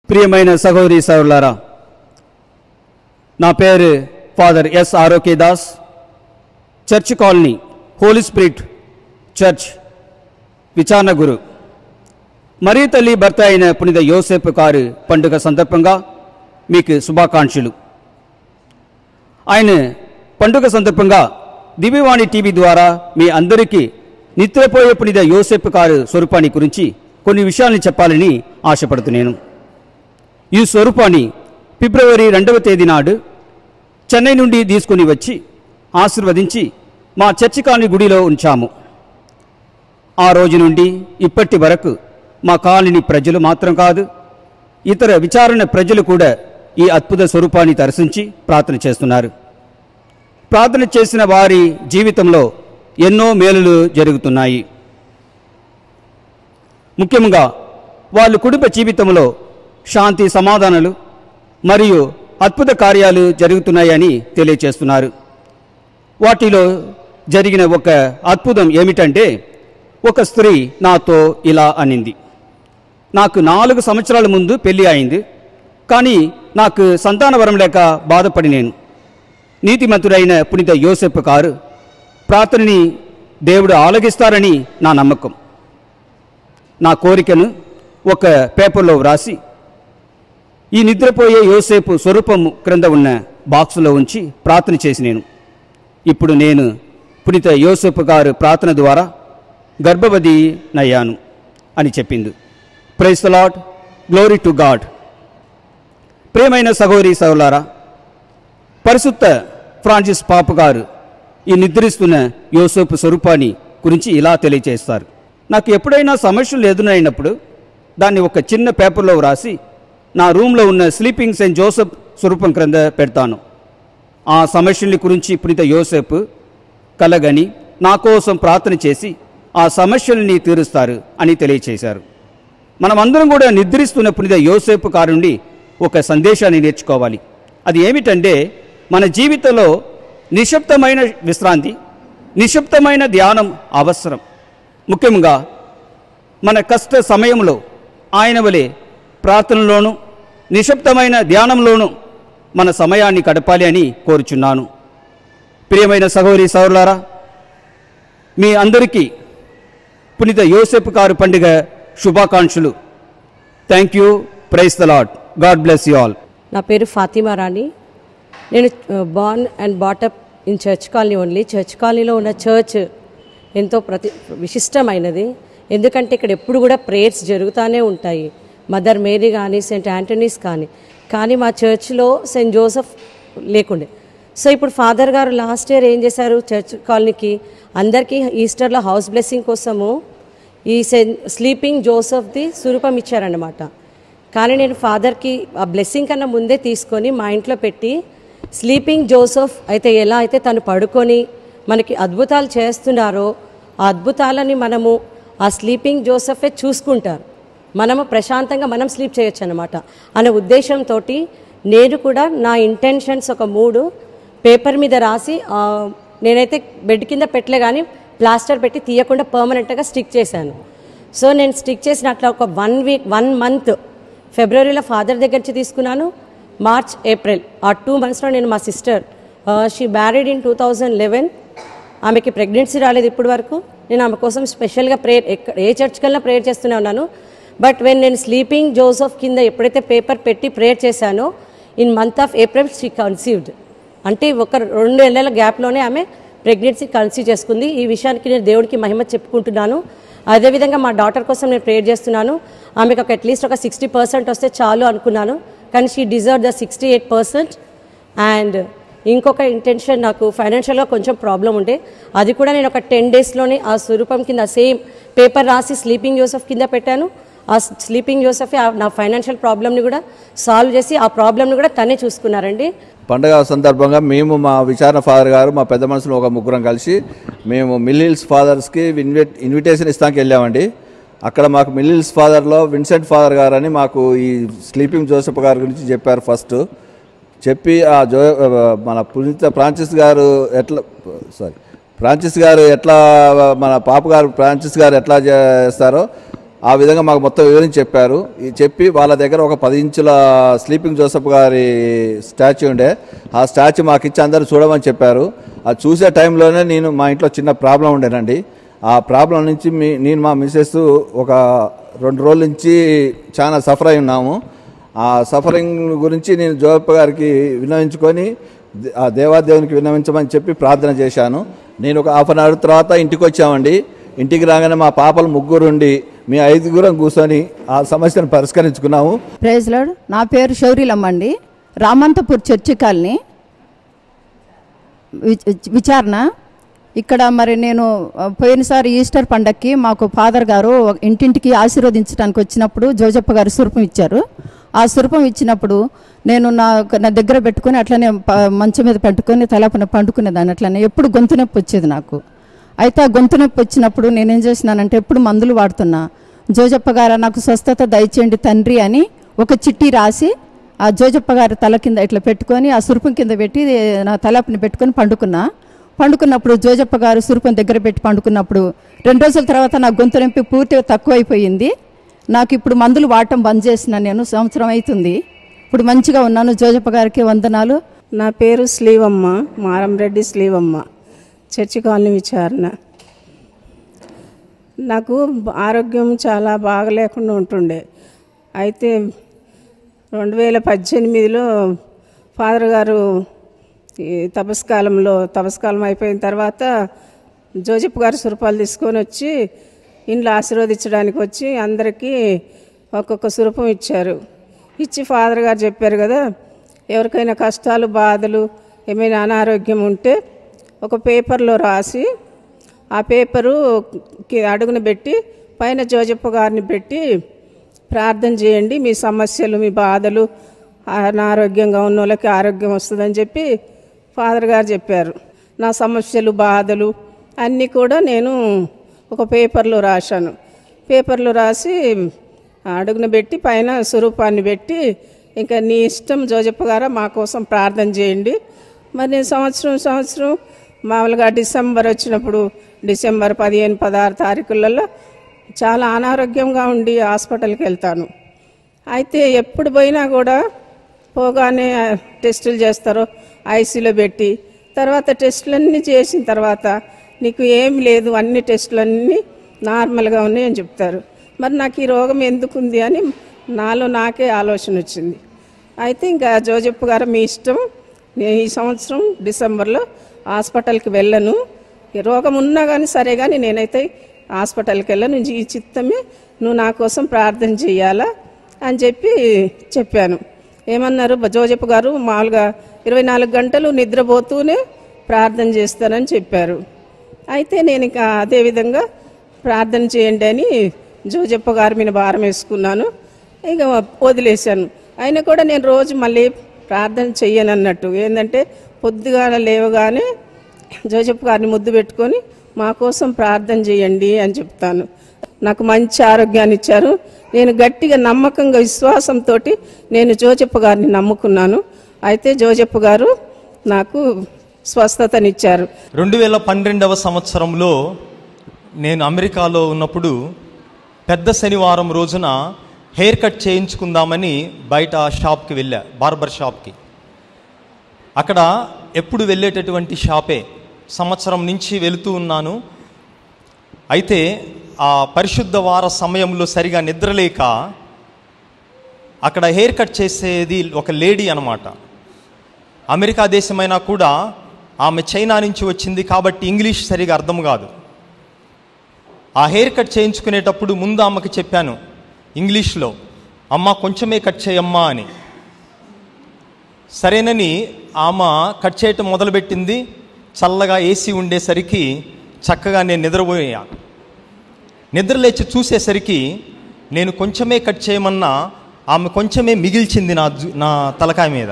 ప్రియమైన సహోదరి సహోదరులారా నా పేరు ఫాదర్ ఎస్ ఆరోకే Das church colony holy spirit church విచారణ గురు మరీ తల్లి భర్త అయిన పునిత యోసేపు కారు పండుగ సందర్భంగా మీకు శుభాకాంక్షలు ఆయన పండుగ సందర్భంగా దివ్యవాణి టీవీ ద్వారా మీ అందరికీ నిద్రపోయే పునిత యోసేపు కారు స్వరూపాన్ని గురించి కొన్ని విషయాల్ని చెప్పాలని ఆశపడుతున్నాను ఈ స్వరూపాన్ని ఫిబ్రవరి రెండవ తేదీ నాడు చెన్నై నుండి తీసుకుని వచ్చి ఆశీర్వదించి మా చర్చి కాలనీ గుడిలో ఉంచాము ఆ రోజు నుండి ఇప్పటి వరకు మా కాలనీ ప్రజలు మాత్రం కాదు ఇతర విచారణ ప్రజలు కూడా ఈ అద్భుత స్వరూపాన్ని దర్శించి ప్రార్థన చేస్తున్నారు ప్రార్థన చేసిన వారి జీవితంలో ఎన్నో మేలులు జరుగుతున్నాయి ముఖ్యంగా వాళ్ళ కుటుంబ జీవితంలో శాంతి సమాధానాలు మరియు అద్భుత కార్యాలు జరుగుతున్నాయని తెలియచేస్తున్నారు వాటిలో జరిగిన ఒక అద్భుతం ఏమిటంటే ఒక స్త్రీ నాతో ఇలా అనింది నాకు నాలుగు సంవత్సరాల ముందు పెళ్లి అయింది కానీ నాకు సంతానవరం లేక బాధపడి నేను నీతిమంతుడైన పునిత యోసెఫ్ కారు ప్రార్థనని దేవుడు ఆలగిస్తారని నా నమ్మకం నా కోరికను ఒక పేపర్లో వ్రాసి ఈ నిద్రపోయే యోసేపు స్వరూపము క్రింద ఉన్న బాక్సులో ఉంచి ప్రార్థన చేసి నేను ఇప్పుడు నేను పునిత యోసేపు గారు ప్రార్థన ద్వారా గర్భవతి నయ్యాను అని చెప్పింది praise the Lord glory to God ప్రేమైన సహోదరి సహోలారా పరిశుద్ధ ఫ్రాన్సిస్ పాప గారు ఈ నిద్రిస్తున్న యోసేపు స్వరూపాన్ని గురించి ఇలా తెలియజేస్తారు నాకు ఎప్పుడైనా సమస్యలు ఎదురైనప్పుడు దాన్ని ఒక చిన్న పేపర్లో వ్రాసి నా రూమ్లో ఉన్న స్లీపింగ్ సెయింట్ జోసెఫ్ స్వరూపం క్రింద పెడతాను ఆ సమస్యల గురించి పునిత యోసేపు కలగని నా కోసం ప్రార్థన చేసి ఆ సమస్యల్ని తీరుస్తారు అని తెలియచేశారు మనమందరం కూడా నిద్రిస్తున్న పునిత యోసేపు కారు నుండి ఒక సందేశాన్ని నేర్చుకోవాలి అది ఏమిటంటే మన జీవితంలో నిశ్శబ్దమైన విశ్రాంతి నిశ్శబ్దమైన ధ్యానం అవసరం ముఖ్యంగా మన కష్ట సమయంలో ఆయన వలె ప్రార్థనలోనూ నిశ్శబ్దమైన ధ్యానంలోనూ మన సమయాన్ని గడపాలి అని కోరుచున్నాను ప్రియమైన సహోదరి సహోదరులారా మీ అందరికీ పునిత యోసేపు కారు పండుగ శుభాకాంక్షలు thank you praise the Lord God bless you all నా పేరు ఫాతిమా రాణి నేను born and brought up in church colony only church కాలనీలో ఉన్న చర్చ్ ఎంతో ప్రతి విశిష్టమైనది ఎందుకంటే ఇక్కడ ఎప్పుడు కూడా ప్రేయర్స్ జరుగుతూనే ఉంటాయి మదర్ మేరీ కానీ సెయింట్ యాంటనీస్ కానీ కానీ మా చర్చ్లో సెయింట్ జోసెఫ్ లేకుండే సో ఇప్పుడు ఫాదర్ గారు లాస్ట్ ఇయర్ ఏం చేశారు చర్చ్ కాలనీకి అందరికీ ఈస్టర్లో హౌస్ బ్లెస్సింగ్ కోసము ఈ సెన్ స్లీపింగ్ జోసెఫ్ది స్వరూపం ఇచ్చారన్నమాట కానీ నేను ఫాదర్కి ఆ బ్లెస్సింగ్ కన్నా ముందే తీసుకొని మా ఇంట్లో పెట్టి స్లీపింగ్ జోసెఫ్ అయితే ఎలా అయితే తను పడుకొని మనకి అద్భుతాలు చేస్తున్నారో ఆ అద్భుతాలని మనము ఆ స్లీపింగ్ జోసెఫే చూసుకుంటారు మనము ప్రశాంతంగా మనం స్లీప్ చేయొచ్చు అనమాట అనే ఉద్దేశంతో నేను కూడా నా ఇంటెన్షన్స్ ఒక మూడు పేపర్ మీద రాసి ఆ, నేనైతే బెడ్ కింద పెట్టలే కానీ ప్లాస్టర్ పెట్టి తీయకుండా పర్మనెంట్గా స్టిక్ చేశాను సో నేను స్టిక్ చేసిన అట్లా ఒక వన్ వీక్ వన్ మంత్ ఫిబ్రవరిలో ఫాదర్ దగ్గర నుంచి తీసుకున్నాను మార్చ్ ఏప్రిల్ ఆ టూ మంత్స్లో నేను మా sister she married in two thousand eleven ఆమెకి ప్రెగ్నెన్సీ రాలేదు ఇప్పటి వరకు నేను ఆమె కోసం స్పెషల్గా ప్రేయర్ ఎక్కడ ఏ చర్చ్ కల్లా ప్రేయర్ చేస్తూనే ఉన్నాను బట్ వెన్ నేను స్లీపింగ్ జోసఫ్ కింద ఎప్పుడైతే పేపర్ పెట్టి ప్రేయర్ చేశానో in month of April she conceived అంటే ఒక రెండు నెలల గ్యాప్లోనే ఆమె ప్రెగ్నెన్సీ కన్సీవ్ చేసుకుంది ఈ విషయానికి నేను దేవుడికి మహిమ చెప్పుకుంటున్నాను అదేవిధంగా మా డాటర్ కోసం నేను ప్రేయర్ చేస్తున్నాను ఆమెకు ఒక అట్లీస్ట్ ఒక సిక్స్టీ పర్సెంట్ వస్తే చాలు అనుకున్నాను కానీ she deserve the sixty eight percent and ఇంకొక ఇంటెన్షన్ నాకు ఫైనాన్షియల్గా కొంచెం ప్రాబ్లం ఉండే అది కూడా నేను ఒక టెన్ డేస్లోనే ఆ స్వరూపం కింద సేమ్ పేపర్ రాసి స్లీపింగ్ జోసెఫ్ కింద పెట్టాను ఆ స్లీపింగ్ జోసెఫ్ నా ఫైనాన్షియల్ ప్రాబ్లమ్ని కూడా సాల్వ్ చేసి ఆ ప్రాబ్లమ్ని కూడా తనే చూసుకున్నారండి పండగ సందర్భంగా మేము మా విచారణ ఫాదర్ గారు మా పెద్ద మనుషులు ఒక ముగ్గురం కలిసి మేము మిల్ హిల్స్ ఫాదర్స్కి ఇన్విట్ ఇన్విటేషన్ ఇస్తానికి వెళ్ళామండి అక్కడ మాకు మిల్ హిల్స్ ఫాదర్లో విన్సెంట్ ఫాదర్ గారు అని మాకు ఈ స్లీపింగ్ జోసెఫ్ గారి గురించి చెప్పారు ఫస్ట్ చెప్పి ఆ జో మన పునీత ఫ్రాన్సిస్ గారు ఎట్లా సారీ ఫ్రాన్సిస్ గారు ఎట్లా మన పాప గారు ఫ్రాన్సిస్ గారు ఎట్లా చేస్తారో ఆ విధంగా మాకు మొత్తం వివరించి చెప్పారు ఈ చెప్పి వాళ్ళ దగ్గర ఒక పది ఇంచుల స్లీపింగ్ జోసఫ్ గారి స్టాచ్యూ ఉండే ఆ స్టాచ్యూ మాకు ఇచ్చి అందరూ చూడమని చెప్పారు అది చూసే టైంలోనే నేను మా ఇంట్లో చిన్న ప్రాబ్లం ఉండేనండి ఆ ప్రాబ్లం నుంచి మీ నేను మా మిస్సెస్ ఒక రెండు రోజుల నుంచి చాలా సఫర్ అయి ఉన్నాము ఆ సఫరింగ్ గురించి నేను జోగప్ప గారికి విన్నవించుకొని దే- ఆ దేవాదేవునికి విన్నవించమని చెప్పి ప్రార్థన చేశాను నేను ఒక హాఫ్ అన్ అవర్ తర్వాత ఇంటికి వచ్చామండి ఇంటికి రాగానే మా పాపలు ముగ్గురు ఉండి మీ ఐదుగురం కూర్చొని ఆ సమస్యను పరిష్కరించుకున్నాము ప్రైజ్ లార్డ్ నా పేరు శౌరిలమ్మ అండి రామంతపూర్ చర్చి కాలనీ విచ- విచారణ ఇక్కడ మరి నేను ఆ, పోయినసారి ఈస్టర్ పండక్కి మాకు ఫాదర్ గారు ఒక ఇంటింటికి ఆశీర్వదించడానికి వచ్చినప్పుడు జోజప్ప గారు సురపం ఇచ్చారు ఆ సురపం ఇచ్చినప్పుడు నేను నా నా దగ్గర పెట్టుకొని అట్లనే ప- మంచం మీద పెట్టుకొని తలపన పండుకునేదాన్ని అట్లనే ఎప్పుడు గొంతు నొప్పి వచ్చేది నాకు అయితే ఆ గొంతు నొప్పి వచ్చినప్పుడు నేనేం చేసినానంటే ఎప్పుడు మందులు వాడుతున్నా జోజప్ప గారు నాకు స్వస్థత దయచేయండి తండ్రి అని ఒక చిట్టి రాసి ఆ జోజప్ప గారి తల కింద ఇట్లా పెట్టుకొని ఆ సురుపం కింద పెట్టి నా తలపుని పెట్టుకొని పండుకున్నా పండుకున్నప్పుడు జోజప్ప గారు సురుపం దగ్గర పెట్టి పండుకున్నప్పుడు రెండు రోజుల తర్వాత నా గొంతు నొప్పి పూర్తిగా తక్కువైపోయింది నాకు ఇప్పుడు మందులు వాడటం బంద్ చేసిన నేను సంవత్సరం అవుతుంది ఇప్పుడు మంచిగా ఉన్నాను జోజప్ప గారికి వందనాలు నా పేరు స్లీవమ్మ మారంరెడ్డి స్లీవమ్మ చర్చి కాలనీ విచారణ నాకు ఆరోగ్యం చాలా బాగలేకుండా ఉంటుండే అయితే రెండు వేల పద్దెనిమిదిలో ఫాదర్ గారు ఈ తపస్కాలంలో తపస్కాలం అయిపోయిన తర్వాత జోజప్ప గారు సురపాలు తీసుకొని వచ్చి ఇంట్లో ఆశీర్వదించడానికి వచ్చి అందరికీ ఒక్కొక్క సురపం ఇచ్చారు ఇచ్చి ఫాదర్ గారు చెప్పారు కదా ఎవరికైనా కష్టాలు బాధలు ఏమైనా అనారోగ్యం ఉంటే ఒక పేపర్లో రాసి ఆ పేపరు కి- అడుగున పెట్టి పైన జోజప్ప గారిని పెట్టి ప్రార్థన చేయండి మీ సమస్యలు మీ బాధలు అనారోగ్యంగా ఉన్న వాళ్ళకి ఆరోగ్యం వస్తుందని చెప్పి ఫాదర్ గారు చెప్పారు నా సమస్యలు బాధలు అన్నీ కూడా నేను ఒక పేపర్లో రాశాను పేపర్లో రాసి అడుగున పెట్టి పైన స్వరూపాన్ని పెట్టి ఇంకా నీ ఇష్టం జోజప్ప గారా మా కోసం ప్రార్థన చేయండి మరి నేను సంవత్సరం సంవత్సరం మామూలుగా డిసెంబర్ వచ్చినప్పుడు డిసెంబర్ పదిహేను పదహారు తారీఖులలో చాలా అనారోగ్యంగా ఉండి హాస్పిటల్కి వెళ్తాను అయితే ఎప్పుడు పోయినా కూడా పోగానే టెస్టులు చేస్తారు ఐసీలో పెట్టి తర్వాత టెస్టులన్నీ చేసిన తర్వాత నీకు ఏం లేదు అన్ని టెస్టులన్నీ నార్మల్గా ఉన్నాయని చెప్తారు మరి నాకు ఈ రోగం ఎందుకుంది అని నాలో నాకే ఆలోచన వచ్చింది అయితే ఇంకా జోజప్ప గారు మీ ఇష్టం నేను ఈ సంవత్సరం డిసెంబర్లో హాస్పిటల్కి వెళ్ళను ఈ రోగం ఉన్నా కానీ సరే కానీ నేనైతే హాస్పిటల్కి వెళ్ళను ఈ చిత్తమే నువ్వు నా కోసం ప్రార్థన చేయాలా అని చెప్పి చెప్పాను ఏమన్నారు బ- జోజప్ప గారు మామూలుగా ఇరవై నాలుగు గంటలు నిద్రపోతూనే ప్రార్థన చేస్తానని చెప్పారు అయితే నేను ఇక అదే విధంగా ప్రార్థన చేయండి అని జోజప్ప గారి మీద భారం వేసుకున్నాను ఇక వదిలేశాను అయినా కూడా నేను రోజు మళ్ళీ ప్రార్థన చెయ్యను అన్నట్టు ఏంటంటే పొద్దుగా లేవగానే జోజప్ప గారిని ముద్దు పెట్టుకొని మా కోసం ప్రార్థన చేయండి అని చెప్తాను నాకు మంచి ఆరోగ్యాన్ని ఇచ్చారు నేను గట్టిగా నమ్మకంగా విశ్వాసంతో నేను జోజప్ప గారిని నమ్ముకున్నాను అయితే జోజప్ప గారు నాకు స్వస్థతనిచ్చారు రెండు వేల పన్నెండవ సంవత్సరంలో నేను అమెరికాలో ఉన్నప్పుడు పెద్ద శనివారం రోజున హెయిర్ కట్ చేయించుకుందామని బయట షాప్కి వెళ్ళా బార్బర్ షాప్కి అక్కడ ఎప్పుడు వెళ్ళేటటువంటి షాపే సంవత్సరం నుంచి వెళుతూ ఉన్నాను అయితే ఆ పరిశుద్ధ వార సమయంలో సరిగా నిద్రలేక అక్కడ హెయిర్ కట్ చేసేది ఒక లేడీ అన్నమాట అమెరికా దేశమైనా కూడా ఆమె చైనా నుంచి వచ్చింది కాబట్టి ఇంగ్లీష్ సరిగా అర్థం కాదు ఆ హెయిర్ కట్ చేయించుకునేటప్పుడు ముందు అమ్మకి చెప్పాను ఇంగ్లీష్లో అమ్మ కొంచెమే కట్ చేయమ్మా అని సరేనని ఆమె కట్ చేయటం మొదలుపెట్టింది చల్లగా ఏసీ ఉండేసరికి చక్కగా నేను నిద్రపోయా నిద్ర లేచి చూసేసరికి నేను కొంచెమే కట్ చేయమన్నా ఆమె కొంచెమే మిగిల్చింది నా జు- నా తలకాయ మీద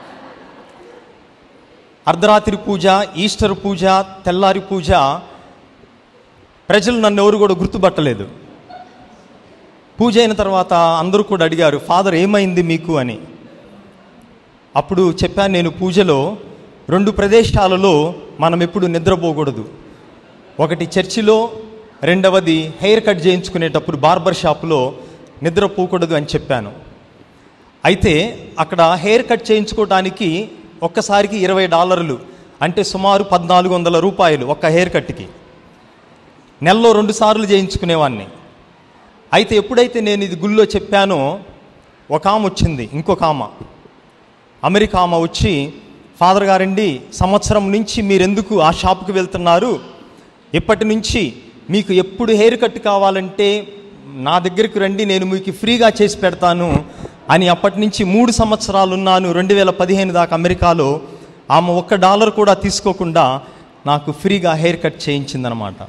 అర్ధరాత్రి పూజ ఈస్టర్ పూజ తెల్లారి పూజ ప్రజలు నన్ను ఎవరు కూడా గుర్తుపట్టలేదు పూజ అయిన తర్వాత అందరూ కూడా అడిగారు ఫాదర్ ఏమైంది మీకు అని అప్పుడు చెప్పాను నేను పూజలో రెండు ప్రదేశాలలో మనం ఎప్పుడు నిద్రపోకూడదు ఒకటి చర్చిలో రెండవది హెయిర్ కట్ చేయించుకునేటప్పుడు బార్బర్ షాప్లో నిద్రపోకూడదు అని చెప్పాను అయితే అక్కడ హెయిర్ కట్ చేయించుకోవడానికి ఒక్కసారికి ఇరవై డాలర్లు అంటే సుమారు పద్నాలుగు వందల రూపాయలు ఒక్క హెయిర్ కట్కి నెలలో రెండు సార్లు చేయించుకునేవాడిని అయితే ఎప్పుడైతే నేను ఇది గుళ్ళో చెప్పానో ఒక ఆమె వచ్చింది ఇంకొక ఆమె అమెరికా ఆమె వచ్చి ఫాదర్ గారండి సంవత్సరం నుంచి మీరెందుకు ఆ షాప్కి వెళ్తున్నారు ఇప్పటి నుంచి మీకు ఎప్పుడు హెయిర్ కట్ కావాలంటే నా దగ్గరికి రండి నేను మీకు ఫ్రీగా చేసి పెడతాను అని అప్పటి నుంచి మూడు సంవత్సరాలు ఉన్నాను రెండు వేల పదిహేను దాకా అమెరికాలో ఆమె ఒక్క డాలర్ కూడా తీసుకోకుండా నాకు ఫ్రీగా హెయిర్ కట్ చేయించిందనమాట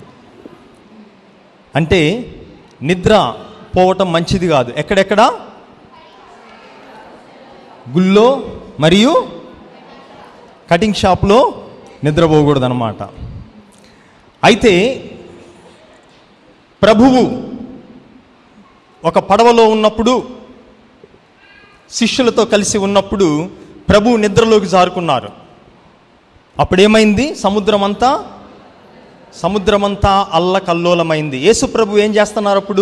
అంటే నిద్ర పోవటం మంచిది కాదు ఎక్కడెక్కడ గుళ్ళో మరియు కటింగ్ షాప్లో నిద్రపోకూడదు అనమాట అయితే ప్రభువు ఒక పడవలో ఉన్నప్పుడు శిష్యులతో కలిసి ఉన్నప్పుడు ప్రభు నిద్రలోకి జారుకున్నారు అప్పుడేమైంది సముద్రమంతా సముద్రమంతా అల్లకల్లోలమైంది యేసు ప్రభు ఏం చేస్తున్నారు అప్పుడు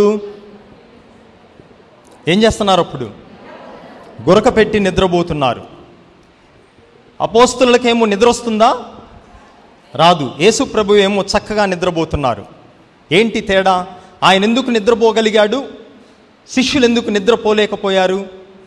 ఏం చేస్తున్నారు అప్పుడు గురక పెట్టి నిద్రపోతున్నారు అపోస్తులకేమో నిద్ర వస్తుందా రాదు యేసు ప్రభు ఏమో చక్కగా నిద్రపోతున్నారు ఏంటి తేడా ఆయన ఎందుకు నిద్రపోగలిగాడు శిష్యులు ఎందుకు నిద్రపోలేకపోయారు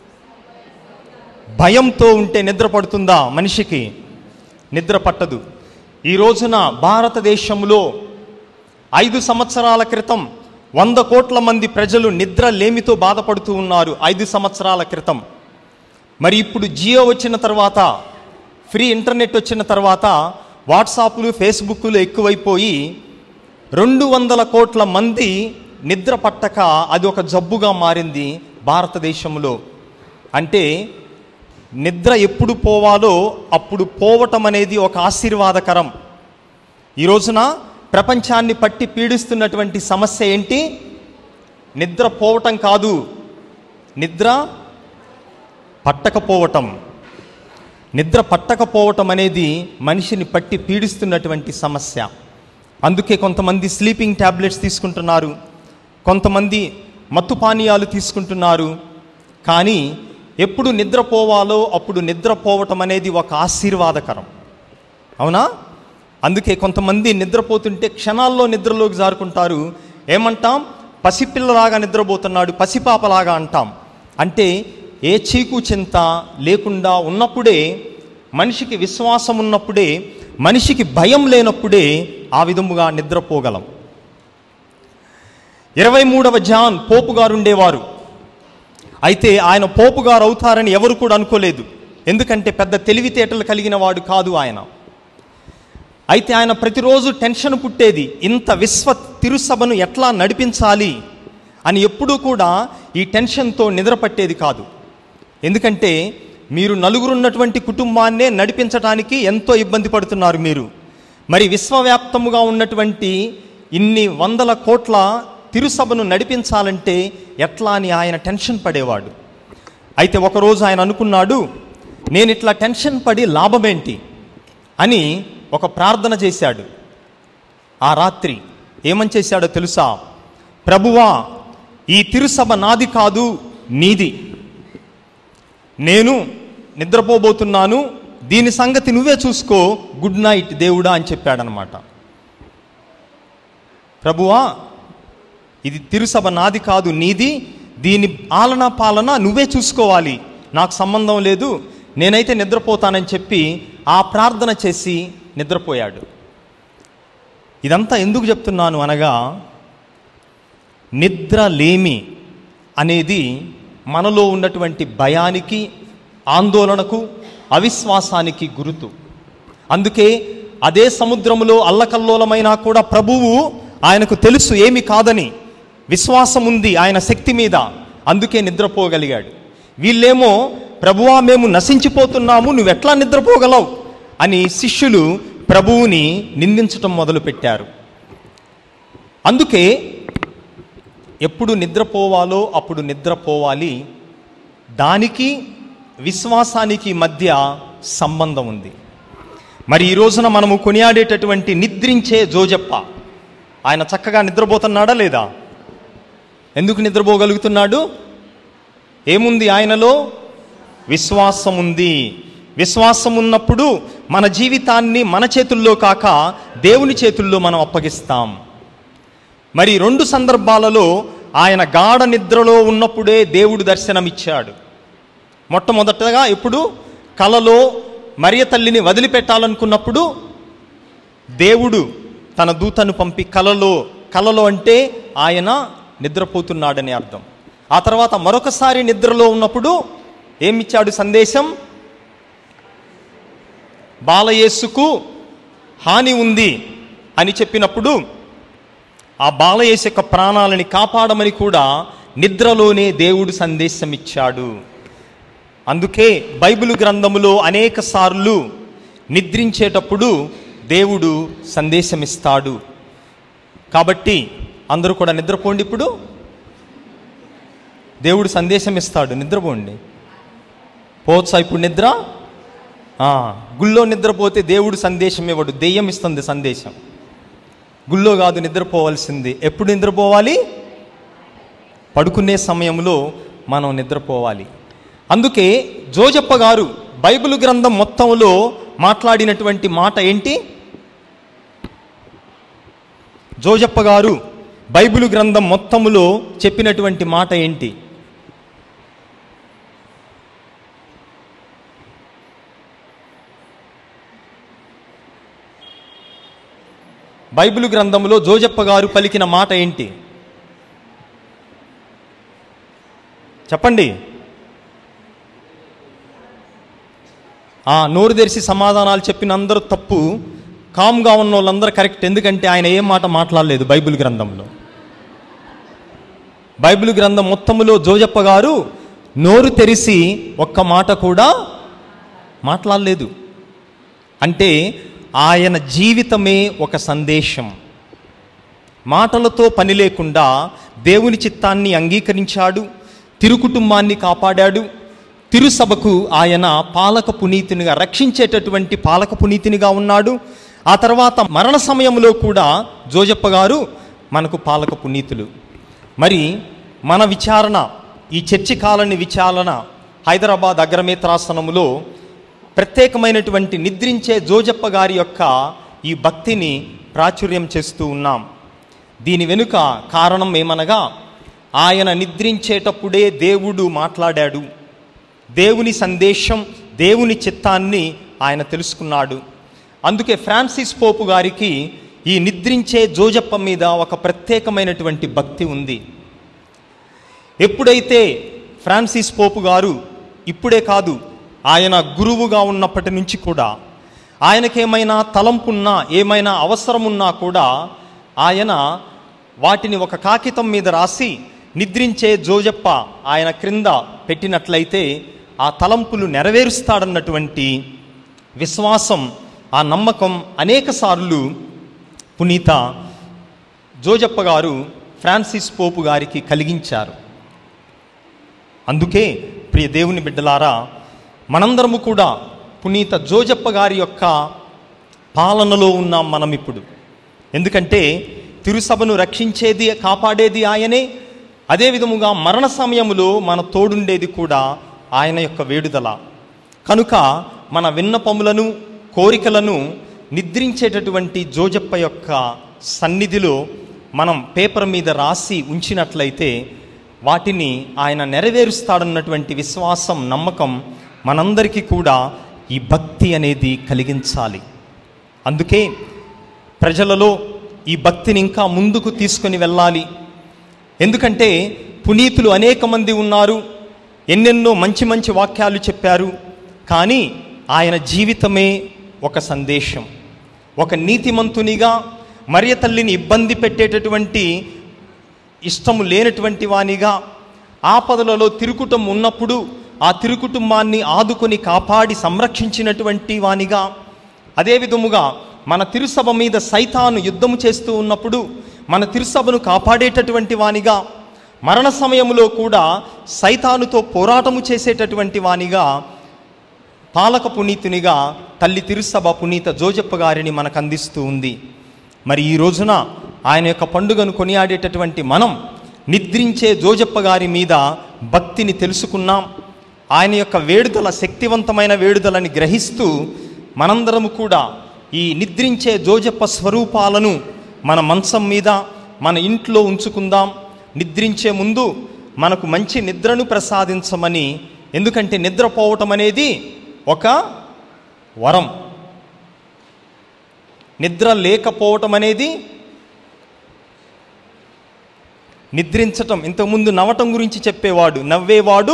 భయంతో ఉంటే నిద్ర పడుతుందా మనిషికి నిద్ర పట్టదు ఈ రోజున భారతదేశంలో ఐదు సంవత్సరాల క్రితం వంద కోట్ల మంది ప్రజలు నిద్ర లేమితో బాధపడుతూ ఉన్నారు ఐదు సంవత్సరాల క్రితం మరి ఇప్పుడు జియో వచ్చిన తర్వాత ఫ్రీ ఇంటర్నెట్ వచ్చిన తర్వాత వాట్సాప్లు ఫేస్బుక్లు ఎక్కువైపోయి రెండు వందల కోట్ల మంది నిద్ర పట్టక అది ఒక జబ్బుగా మారింది భారతదేశంలో అంటే నిద్ర ఎప్పుడు పోవాలో అప్పుడు పోవటం అనేది ఒక ఆశీర్వాదకరం ఈ రోజున ప్రపంచాన్ని పట్టి పీడిస్తున్నటువంటి సమస్య ఏంటి నిద్ర పోవటం కాదు నిద్ర పట్టకపోవటం నిద్ర పట్టకపోవటం అనేది మనిషిని పట్టి పీడిస్తున్నటువంటి సమస్య అందుకే కొంతమంది స్లీపింగ్ ట్యాబ్లెట్స్ తీసుకుంటున్నారు కొంతమంది మత్తు పానీయాలు తీసుకుంటున్నారు కానీ ఎప్పుడు నిద్రపోవాలో అప్పుడు నిద్రపోవటం అనేది ఒక ఆశీర్వాదకరం అవునా అందుకే కొంతమంది నిద్రపోతుంటే క్షణాల్లో నిద్రలోకి జారుకుంటారు ఏమంటాం పసిపిల్లలాగా నిద్రపోతున్నాడు పసిపాపలాగా అంటాం అంటే ఏ చీకు చింత లేకుండా ఉన్నప్పుడే మనిషికి విశ్వాసం ఉన్నప్పుడే మనిషికి భయం లేనప్పుడే ఆ విధముగా నిద్రపోగలం ఇరవై మూడవ జాన్ పోపు గారు ఉండేవారు అయితే ఆయన పోపు గారు అవుతారని ఎవరు కూడా అనుకోలేదు ఎందుకంటే పెద్ద తెలివితేటలు కలిగిన వాడు కాదు ఆయన అయితే ఆయన ప్రతిరోజు టెన్షన్ పుట్టేది ఇంత విశ్వ తిరుసభను ఎట్లా నడిపించాలి అని ఎప్పుడూ కూడా ఈ టెన్షన్తో నిద్రపట్టేది కాదు ఎందుకంటే మీరు నలుగురున్నటువంటి కుటుంబాన్నే నడిపించడానికి ఎంతో ఇబ్బంది పడుతున్నారు మీరు మరి విశ్వవ్యాప్తముగా ఉన్నటువంటి ఇన్ని వందల కోట్ల తిరుసభను నడిపించాలంటే ఎట్లా అని ఆయన టెన్షన్ పడేవాడు అయితే ఒకరోజు ఆయన అనుకున్నాడు నేను ఇట్లా టెన్షన్ పడి లాభమేంటి అని ఒక ప్రార్థన చేశాడు ఆ రాత్రి ఏమని చేశాడో తెలుసా ప్రభువా ఈ తిరుసభ నాది కాదు నీది నేను నిద్రపోబోతున్నాను దీని సంగతి నువ్వే చూసుకో గుడ్ నైట్ దేవుడా అని చెప్పాడనమాట ప్రభువా ఇది తిరుసభ నాది కాదు నీది దీని ఆలన పాలన నువ్వే చూసుకోవాలి నాకు సంబంధం లేదు నేనైతే నిద్రపోతానని చెప్పి ఆ ప్రార్థన చేసి నిద్రపోయాడు ఇదంతా ఎందుకు చెప్తున్నాను అనగా నిద్ర లేమి అనేది మనలో ఉన్నటువంటి భయానికి ఆందోళనకు అవిశ్వాసానికి గురుతు అందుకే అదే సముద్రములో అల్లకల్లోలమైనా కూడా ప్రభువు ఆయనకు తెలుసు ఏమి కాదని విశ్వాసం ఉంది ఆయన శక్తి మీద అందుకే నిద్రపోగలిగాడు వీళ్ళేమో ప్రభువా మేము నశించిపోతున్నాము నువ్వెట్లా నిద్రపోగలవు అని శిష్యులు ప్రభువుని నిందించటం మొదలుపెట్టారు అందుకే ఎప్పుడు నిద్రపోవాలో అప్పుడు నిద్రపోవాలి దానికి విశ్వాసానికి మధ్య సంబంధం ఉంది మరి ఈ రోజున మనము కొనియాడేటటువంటి నిద్రించే జోజప్ప ఆయన చక్కగా నిద్రపోతున్నాడా లేదా ఎందుకు నిద్రపోగలుగుతున్నాడు ఏముంది ఆయనలో విశ్వాసం ఉంది విశ్వాసం ఉన్నప్పుడు మన జీవితాన్ని మన చేతుల్లో కాక దేవుని చేతుల్లో మనం అప్పగిస్తాం మరి రెండు సందర్భాలలో ఆయన గాఢ నిద్రలో ఉన్నప్పుడే దేవుడు దర్శనమిచ్చాడు మొట్టమొదటగా ఎప్పుడు కలలో మరియ తల్లిని వదిలిపెట్టాలనుకున్నప్పుడు దేవుడు తన దూతను పంపి కలలో కలలో అంటే ఆయన నిద్రపోతున్నాడని అర్థం ఆ తర్వాత మరొకసారి నిద్రలో ఉన్నప్పుడు ఏమిచ్చాడు సందేశం బాలయేసుకు హాని ఉంది అని చెప్పినప్పుడు ఆ బాలయేసు యొక్క ప్రాణాలని కాపాడమని కూడా నిద్రలోనే దేవుడు సందేశం ఇచ్చాడు అందుకే బైబిల్ గ్రంథములో అనేక సార్లు నిద్రించేటప్పుడు దేవుడు సందేశం ఇస్తాడు కాబట్టి అందరూ కూడా నిద్రపోండి ఇప్పుడు దేవుడు సందేశం ఇస్తాడు నిద్రపోండి పోవచ్చా ఇప్పుడు నిద్ర ఆ, గుళ్ళో నిద్రపోతే దేవుడు సందేశం ఇవ్వడు దెయ్యం ఇస్తుంది సందేశం గుళ్ళో కాదు నిద్రపోవాల్సింది ఎప్పుడు నిద్రపోవాలి పడుకునే సమయంలో మనం నిద్రపోవాలి అందుకే జోజప్ప గారు బైబిల్ గ్రంథం మొత్తంలో మాట్లాడినటువంటి మాట ఏంటి జోజప్ప గారు బైబిల్ గ్రంథం మొత్తములో చెప్పినటువంటి మాట ఏంటి బైబిల్ గ్రంథంలో జోజప్ప గారు పలికిన మాట ఏంటి చెప్పండి ఆ నోరు తెరిచి సమాధానాలు చెప్పిన అందరూ తప్పు కామ్గా ఉన్న వాళ్ళందరూ కరెక్ట్ ఎందుకంటే ఆయన ఏం మాట మాట్లాడలేదు బైబిల్ గ్రంథంలో బైబిల్ గ్రంథం మొత్తములో జోజప్ప గారు నోరు తెరిచి ఒక్క మాట కూడా మాట్లాడలేదు అంటే ఆయన జీవితమే ఒక సందేశం మాటలతో పని లేకుండా దేవుని చిత్తాన్ని అంగీకరించాడు తిరుకుటుంబాన్ని కాపాడాడు తిరుసభకు ఆయన పాలక పునీతినిగా రక్షించేటటువంటి పాలక పునీతినిగా ఉన్నాడు ఆ తర్వాత మరణ సమయంలో కూడా జోజప్ప గారు మనకు పాలక పునీతులు మరి మన విచారణ ఈ చర్చి కాలనీ విచారణ హైదరాబాద్ అగ్రమేత్రాసనములో ప్రత్యేకమైనటువంటి నిద్రించే జోజప్ప గారి యొక్క ఈ భక్తిని ప్రాచుర్యం చేస్తూ ఉన్నాం దీని వెనుక కారణం ఏమనగా ఆయన నిద్రించేటప్పుడే దేవుడు మాట్లాడాడు దేవుని సందేశం దేవుని చిత్తాన్ని ఆయన తెలుసుకున్నాడు అందుకే ఫ్రాన్సిస్ పోపు గారికి ఈ నిద్రించే జోజప్ప మీద ఒక ప్రత్యేకమైనటువంటి భక్తి ఉంది ఎప్పుడైతే ఫ్రాన్సిస్ పోపు గారు ఇప్పుడే కాదు ఆయన గురువుగా ఉన్నప్పటి నుంచి కూడా ఆయనకేమైనా తలంపున్నా ఏమైనా అవసరమున్నా కూడా ఆయన వాటిని ఒక కాగితం మీద రాసి నిద్రించే జోజప్ప ఆయన క్రింద పెట్టినట్లయితే ఆ తలంపులు నెరవేరుస్తాడన్నటువంటి విశ్వాసం ఆ నమ్మకం అనేకసార్లు పునీత జోజప్ప గారు ఫ్రాన్సిస్ పోపు గారికి కలిగించారు అందుకే ప్రియ దేవుని బిడ్డలారా మనందరము కూడా పునీత జోజప్ప గారి యొక్క పాలనలో ఉన్నాం మనం ఇప్పుడు ఎందుకంటే తిరుసభను రక్షించేది కాపాడేది ఆయనే అదే విధముగా మరణ సమయములో మన తోడుండేది కూడా ఆయన యొక్క వేడుదల కనుక మన విన్నపములను కోరికలను నిద్రించేటటువంటి జోజప్ప యొక్క సన్నిధిలో మనం పేపర్ మీద రాసి ఉంచినట్లయితే వాటిని ఆయన నెరవేరుస్తాడన్నటువంటి విశ్వాసం నమ్మకం మనందరికీ కూడా ఈ భక్తి అనేది కలిగించాలి అందుకే ప్రజలలో ఈ భక్తిని ఇంకా ముందుకు తీసుకొని వెళ్ళాలి ఎందుకంటే పునీతులు అనేక మంది ఉన్నారు ఎన్నెన్నో మంచి మంచి వాక్యాలు చెప్పారు కానీ ఆయన జీవితమే ఒక సందేశం ఒక నీతిమంతునిగా మరియ తల్లిని ఇబ్బంది పెట్టేటటువంటి ఇష్టము లేనటువంటి వానిగా ఆపదలలో తిరుకుటం ఉన్నప్పుడు ఆ తిరుకుటుంబాన్ని ఆదుకొని కాపాడి సంరక్షించినటువంటి వానిగా అదే విధముగా మన తిరుసభ మీద సైతాను యుద్ధము చేస్తూ ఉన్నప్పుడు మన తిరుసభను కాపాడేటటువంటి వానిగా మరణ సమయంలో కూడా సైతానుతో పోరాటము చేసేటటువంటి వానిగా పాలక పునీతునిగా తల్లి తిరుసభ పునీత జోజప్ప గారిని మనకు అందిస్తూ ఉంది మరి ఈ రోజున ఆయన యొక్క పండుగను కొనియాడేటటువంటి మనం నిద్రించే జోజప్ప గారి మీద భక్తిని తెలుసుకున్నాం ఆయన యొక్క వేడుదల శక్తివంతమైన వేడుదలని గ్రహిస్తూ మనందరము కూడా ఈ నిద్రించే జోజప్ప స్వరూపాలను మన మంచం మీద మన ఇంట్లో ఉంచుకుందాం నిద్రించే ముందు మనకు మంచి నిద్రను ప్రసాదించమని ఎందుకంటే నిద్రపోవటం అనేది ఒక వరం నిద్ర లేకపోవటం అనేది నిద్రించటం ఇంతకుముందు నవ్వటం గురించి చెప్పేవాడు నవ్వేవాడు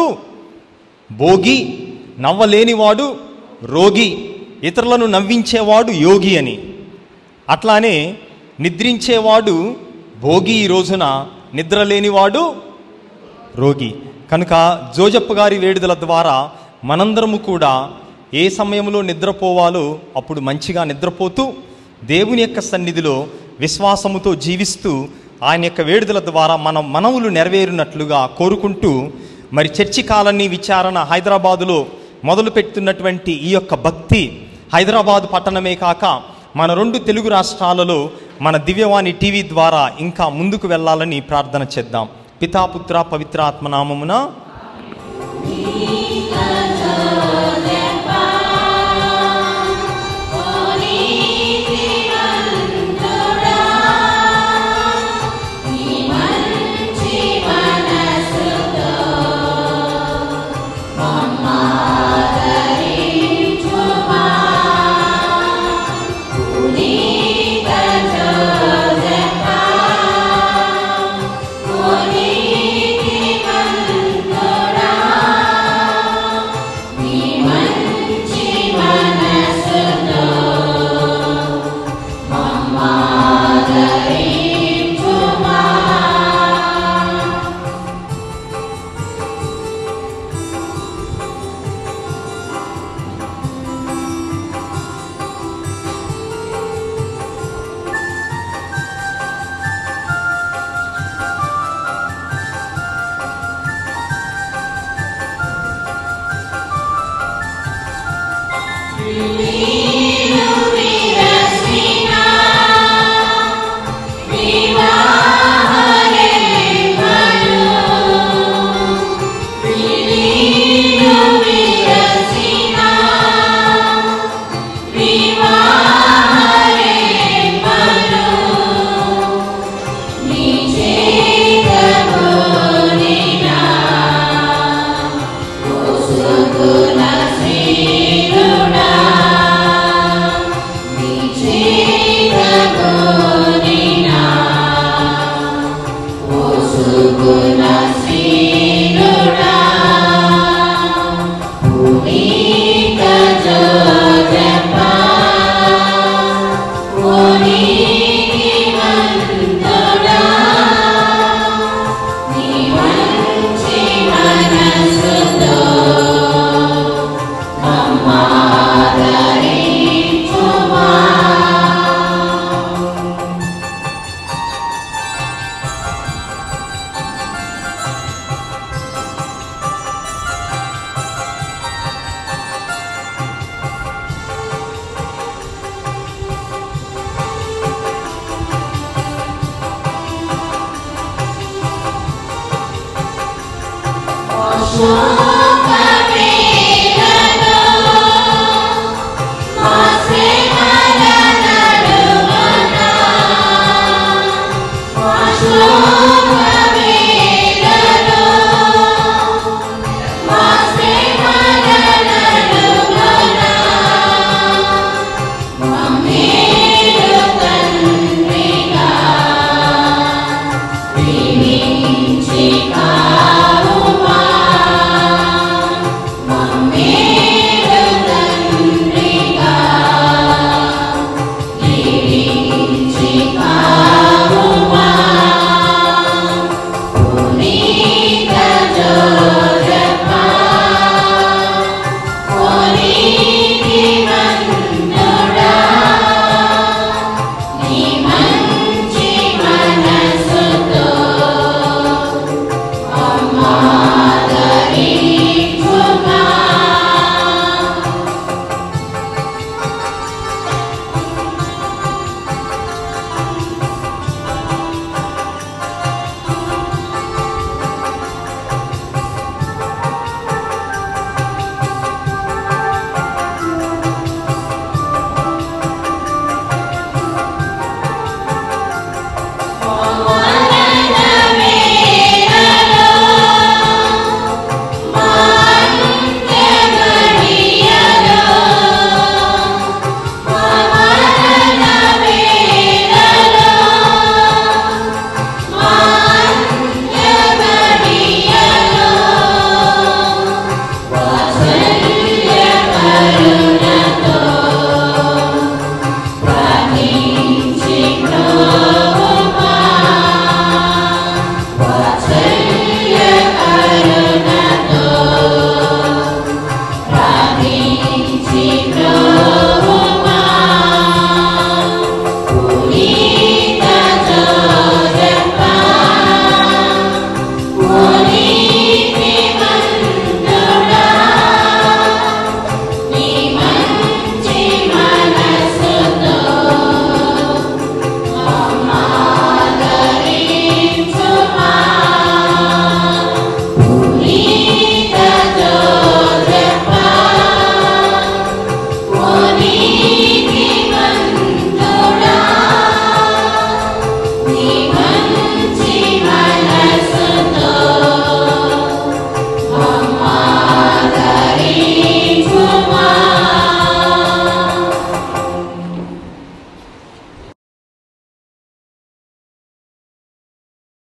భోగి నవ్వలేనివాడు రోగి ఇతరులను నవ్వించేవాడు యోగి అని అట్లానే నిద్రించేవాడు భోగి ఈ రోజున నిద్ర లేనివాడు రోగి కనుక జోజప్ప గారి వేడుదల ద్వారా మనందరము కూడా ఏ సమయంలో నిద్రపోవాలో అప్పుడు మంచిగా నిద్రపోతూ దేవుని యొక్క సన్నిధిలో విశ్వాసముతో జీవిస్తూ ఆయన యొక్క వేడుదల ద్వారా మన మనవులు నెరవేరినట్లుగా కోరుకుంటూ మరి చర్చి కాలనీ విచారణ హైదరాబాదులో మొదలు పెడుతున్నటువంటి ఈ యొక్క భక్తి హైదరాబాద్ పట్టణమే కాక మన రెండు తెలుగు రాష్ట్రాలలో మన దివ్యవాణి టీవీ ద్వారా ఇంకా ముందుకు వెళ్ళాలని ప్రార్థన చేద్దాం పితాపుత్ర పవిత్ర ఆత్మనామమున Ashok